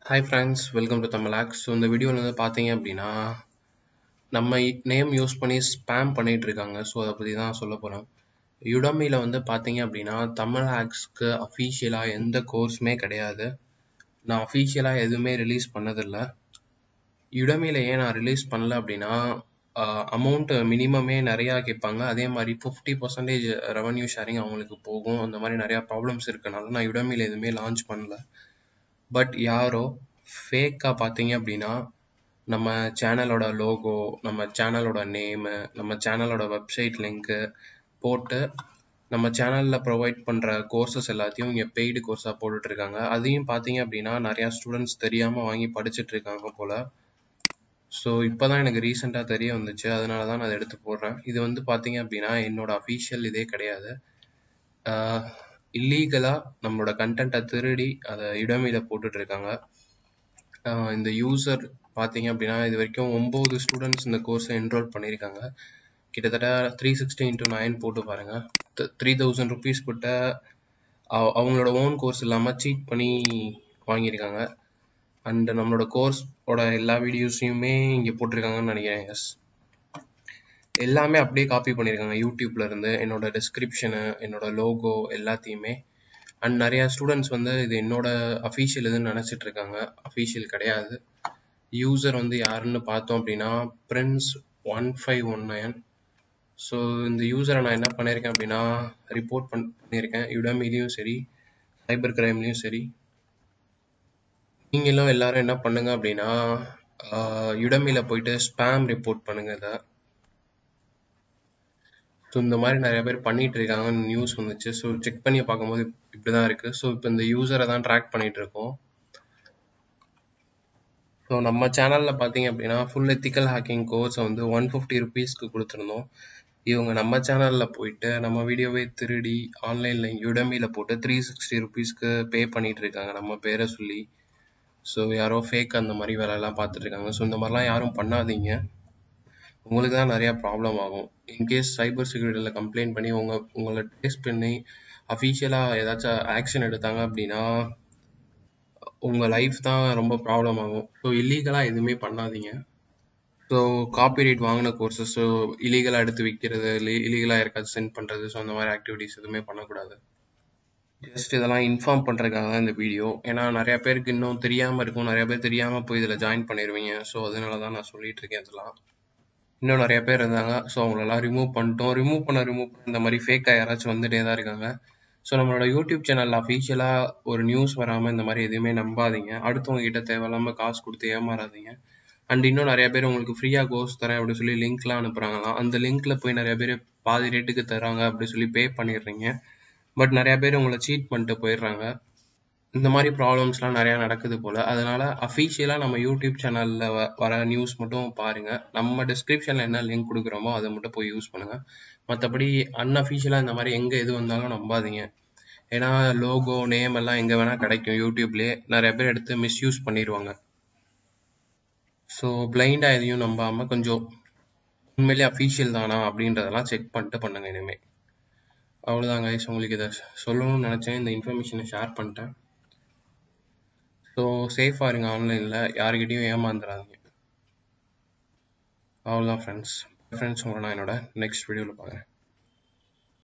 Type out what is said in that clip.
hi friends welcome to தமிழாக்ஸ் so இந்த வீடியோவில் வந்து பார்த்தீங்க அப்படின்னா நம்ம நேம் யூஸ் பண்ணி ஸ்பேம் பண்ணிட்டு இருக்காங்க ஸோ அதை பற்றி தான் சொல்ல போகிறோம் யுடமியில் வந்து பார்த்தீங்க அப்படின்னா தமிழ் ஹேக்ஸ்க்கு அஃபீஷியலாக எந்த கோர்ஸுமே கிடையாது நான் அஃபீஷியலாக எதுவுமே ரிலீஸ் பண்ணதில்லை யுடமியில் ஏன் நான் ரிலீஸ் பண்ணல அப்படின்னா அமௌண்ட்டு மினிமமே நிறையா கேட்பாங்க அதே மாதிரி ஃபிஃப்டி பர்சன்டேஜ் ரெவன்யூ ஷேரிங் அவங்களுக்கு போகும் அந்த மாதிரி நிறையா ப்ராப்ளம்ஸ் இருக்கனால நான் யுடமியில் எதுவுமே லான்ச் பண்ணல பட் யாரோ ஃபேக்காக பார்த்தீங்க அப்படின்னா நம்ம சேனலோட லோகோ நம்ம சேனலோட நேமு நம்ம சேனலோட வெப்சைட் லிங்க்கு போட்டு நம்ம சேனலில் ப்ரொவைட் பண்ணுற கோர்சஸ் எல்லாத்தையும் இங்கே பெய்டு கோர்ஸாக போட்டுட்ருக்காங்க அதையும் பார்த்தீங்க அப்படின்னா நிறையா ஸ்டூடெண்ட்ஸ் தெரியாமல் வாங்கி படிச்சுட்டு இருக்காங்க போல் ஸோ இப்போ தான் எனக்கு ரீசெண்டாக தெரிய வந்துச்சு அதனால தான் நான் அதை எடுத்து போடுறேன் இது வந்து பார்த்தீங்க அப்படின்னா என்னோட அஃபீஷியல் இதே கிடையாது இல்லீகலாக நம்மளோட கண்டென்ட்டை திருடி அதை இடமையில் போட்டுட்ருக்காங்க இந்த யூசர் பார்த்தீங்க அப்படின்னா இது வரைக்கும் ஒம்பது ஸ்டூடெண்ட்ஸ் இந்த கோர்ஸை என்ரோல் பண்ணியிருக்காங்க கிட்டத்தட்ட த்ரீ சிக்ஸ்டி இன்ட்டு நைன் போட்டு பாருங்கள் த்ரீ தௌசண்ட் ருபீஸ் கிட்ட அவங்களோட ஓன் கோர்ஸ் இல்லாமல் சீட் பண்ணி வாங்கியிருக்காங்க அண்ட் நம்மளோட கோர்ஸோட எல்லா வீடியோஸையுமே இங்கே போட்டிருக்காங்கன்னு நினைக்கிறேன் எஸ் எல்லாமே அப்படியே காப்பி பண்ணியிருக்காங்க யூடியூப்ல இருந்து என்னோட டிஸ்கிரிப்ஷனு என்னோட லோகோ எல்லாத்தையுமே அண்ட் நிறையா ஸ்டூடெண்ட்ஸ் வந்து இது என்னோட அஃபீஷியல் இதுன்னு நினச்சிட்டு இருக்காங்க அஃபீஷியல் கிடையாது யூசர் வந்து யாருன்னு பார்த்தோம் அப்படின்னா prince one five one nine so இந்த யூசரை நான் என்ன பண்ணியிருக்கேன் அப்படின்னா ரிப்போர்ட் பண் பண்ணியிருக்கேன் யுடமிலையும் சரி சைபர் கிரைம்லேயும் சரி நீங்களும் எல்லாரும் என்ன பண்ணுங்க அப்படின்னா யுடமியில் போயிட்டு ஸ்பேம் ரிப்போர்ட் பண்ணுங்க இதை ஸோ இந்த மாதிரி நிறைய பேர் பண்ணிட்டு இருக்காங்கன்னு நியூஸ் வந்துச்சு ஸோ செக் பண்ணி பார்க்கும்போது இப்படி தான் இருக்கு ஸோ இப்போ இந்த யூசரை தான் ட்ராக் பண்ணிட்டு இருக்கோம் ஸோ நம்ம சேனலில் பார்த்தீங்க அப்படின்னா ஃபுல் எத்திக்கல் ஹேக்கிங் கோர்ஸை வந்து ஒன் ஃபிஃப்டி ருபீஸ்க்கு கொடுத்துருந்தோம் இவங்க நம்ம சேனலில் போயிட்டு நம்ம வீடியோவே திருடி ஆன்லைனில் யுடமியில் போட்டு த்ரீ சிக்ஸ்டி ருபீஸ்க்கு பே பண்ணிட்டு இருக்காங்க நம்ம பேரை சொல்லி ஸோ யாரோ ஃபேக் அந்த மாதிரி வேலையெல்லாம் பார்த்துட்டு இருக்காங்க ஸோ இந்த மாதிரிலாம் யாரும் பண்ணாதீங்க உங்களுக்கு தான் நிறையா ப்ராப்ளம் ஆகும் இன்கேஸ் சைபர் செக்யூரிட்டியில் கம்ப்ளைண்ட் பண்ணி உங்கள் உங்களை டேஸ்ட் பண்ணி அஃபீஷியலாக ஏதாச்சும் ஆக்ஷன் எடுத்தாங்க அப்படின்னா உங்கள் லைஃப் தான் ரொம்ப ப்ராப்ளம் ஆகும் ஸோ இல்லீகலாக எதுவுமே பண்ணாதீங்க ஸோ காப்பிரைட் வாங்கின கோர்சஸ் ஸோ இல்லீகலாக எடுத்து விற்கிறது இல்லீகலாக யாருக்காச்சும் சென்ட் பண்ணுறது ஸோ அந்த மாதிரி ஆக்டிவிட்டிஸ் எதுவுமே பண்ணக்கூடாது ஜஸ்ட் இதெல்லாம் இன்ஃபார்ம் பண்ணுறதுக்காக தான் இந்த வீடியோ ஏன்னா நிறையா பேருக்கு இன்னும் தெரியாமல் இருக்கும் நிறைய பேர் தெரியாமல் போய் இதில் ஜாயின் பண்ணிடுவீங்க ஸோ அதனால தான் நான் சொல்லிட்டு இருக்கேன் இதெல்லாம் இன்னும் நிறைய பேர் இருந்தாங்க ஸோ அவங்களெல்லாம் ரிமூவ் பண்ணிட்டோம் ரிமூவ் பண்ண ரிமூவ் பண்ண இந்த மாதிரி ஃபேக்காக யாராச்சும் வந்துட்டே தான் இருக்காங்க ஸோ நம்மளோட யூடியூப் சேனலில் அஃபீஷியலாக ஒரு நியூஸ் வராமல் இந்த மாதிரி எதுவுமே நம்பாதீங்க அடுத்தவங்க கிட்ட தேவையில்லாமல் காசு கொடுத்து ஏமாறாதீங்க அண்ட் இன்னும் நிறைய பேர் உங்களுக்கு ஃப்ரீயாக கோர்ஸ் தரேன் அப்படின்னு சொல்லி லிங்க்லாம் அனுப்புகிறாங்களாம் அந்த லிங்க்ல போய் நிறைய பேர் பாதி ரேட்டுக்கு தராங்க அப்படி சொல்லி பே பண்ணிடுறீங்க பட் நிறைய பேர் உங்களை சீட் பண்ணிட்டு போயிடுறாங்க இந்த மாதிரி ப்ராப்ளம்ஸ்லாம் நிறையா நடக்குது போல் அதனால அஃபீஷியலாக நம்ம யூடியூப் சேனலில் வ வர நியூஸ் மட்டும் பாருங்கள் நம்ம டிஸ்கிரிப்ஷனில் என்ன லிங்க் கொடுக்குறோமோ அதை மட்டும் போய் யூஸ் பண்ணுங்கள் மற்றபடி அன்அஃபீஷியலாக இந்த மாதிரி எங்கே எது வந்தாலும் நம்பாதீங்க ஏன்னா லோகோ நேம் எல்லாம் எங்கே வேணால் கிடைக்கும் யூடியூப்லேயே நிறைய பேர் எடுத்து மிஸ்யூஸ் பண்ணிடுவாங்க ஸோ பிளைண்டாக எதையும் நம்பாமல் கொஞ்சம் உண்மையிலே அஃபீஷியல் தானா அப்படின்றதெல்லாம் செக் பண்ணிட்டு பண்ணுங்க இனிமேல் அவ்வளோதான் கைஸ் உங்களுக்கு இதை சொல்லணும்னு நினச்சேன் இந்த இன்ஃபர்மேஷனை ஷேர் பண்ணிட்டேன் ஸோ சேஃபாக இருங்க ஆன்லைனில் யாருக்கிட்டையும் ஏமாந்துடாதீங்க அவ்வளோதான் ஃப்ரெண்ட்ஸ் ஃப்ரெண்ட்ஸ் உங்களை நான் என்னோட நெக்ஸ்ட் வீடியோவில் பார்க்குறேன்